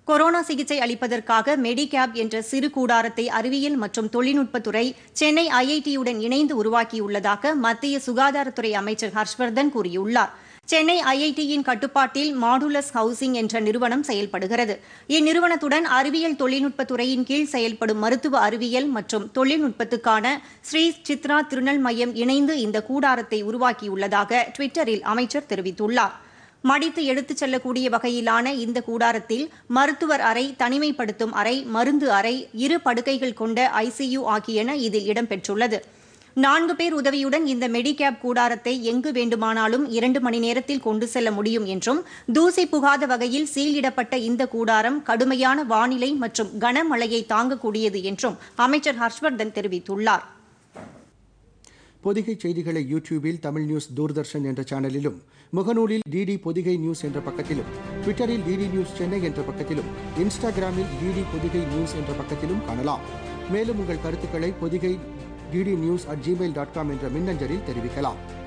corona சிகிச்சை அளிப்பதற்காக மெடிகேப் என்ற சிறு கூடாரத்தை அறிவியல் மற்றும் தொழில்நுட்பத்துறை சென்னை ஐஐடியுடன் இணைந்து உருவாக்கியுள்ளதாக மத்திய சுகாதாரத்துறை அமைச்சர் ஹர்ஷ்வர்தன் கூறியுள்ளார் சென்னை ஐஐடியின் கட்டுப்பாட்டில் மாடுலஸ் ஹவுசிங் என்ற நிறுவனம் செயல்படுகிறது இந்நிறுவனத்துடன் அறிவியல் தொழில்நுட்பத்துறையின் கீழ் செயல்படும் மருத்துவ அறிவியல் மற்றும் தொழில்நுட்பத்துக்கான ஸ்ரீ சித்ரா திருநெல் மையம் இணைந்து இந்த கூடாரத்தை உருவாக்கியுள்ளதாக டுவிட்டரில் அமைச்சர் தெரிவித்துள்ளார் மடித்து எடுத்துச் செல்லக்கூடிய வகையிலான இந்த கூடாரத்தில் மருத்துவர் அறை தனிமைப்படுத்தும் அறை மருந்து அறை இரு படுக்கைகள் கொண்ட ஐசியு ஆகியன இதில் இடம்பெற்றுள்ளது நான்கு பேர் உதவியுடன் இந்த மெடிகேப் கூடாரத்தை எங்கு வேண்டுமானாலும் இரண்டு மணி நேரத்தில் கொண்டு செல்ல முடியும் என்றும் தூசி புகாத வகையில் சீலிடப்பட்ட இந்த கூடாரம் கடுமையான வானிலை மற்றும் கனமழையை தாங்கக்கூடியது என்றும் அமைச்சர் ஹர்ஷ்வர்தன் தெரிவித்துள்ளார் பொதிகை செய்திகளை யூடியூபில் தமிழ் நியூஸ் தூர்தர்ஷன் என்ற சேனலிலும் முகநூலில் டிடி பொதிகை நியூஸ் என்ற பக்கத்திலும் ட்விட்டரில் டிடி நியூஸ் சென்னை என்ற பக்கத்திலும் இன்ஸ்டாகிராமில் டிடி பொதிகை நியூஸ் என்ற பக்கத்திலும் காணலாம் மேலும் உங்கள் கருத்துக்களை Podhigai DD news at Gmail dot com என்ற மின்னஞ்சலில் தெரிவிக்கலாம்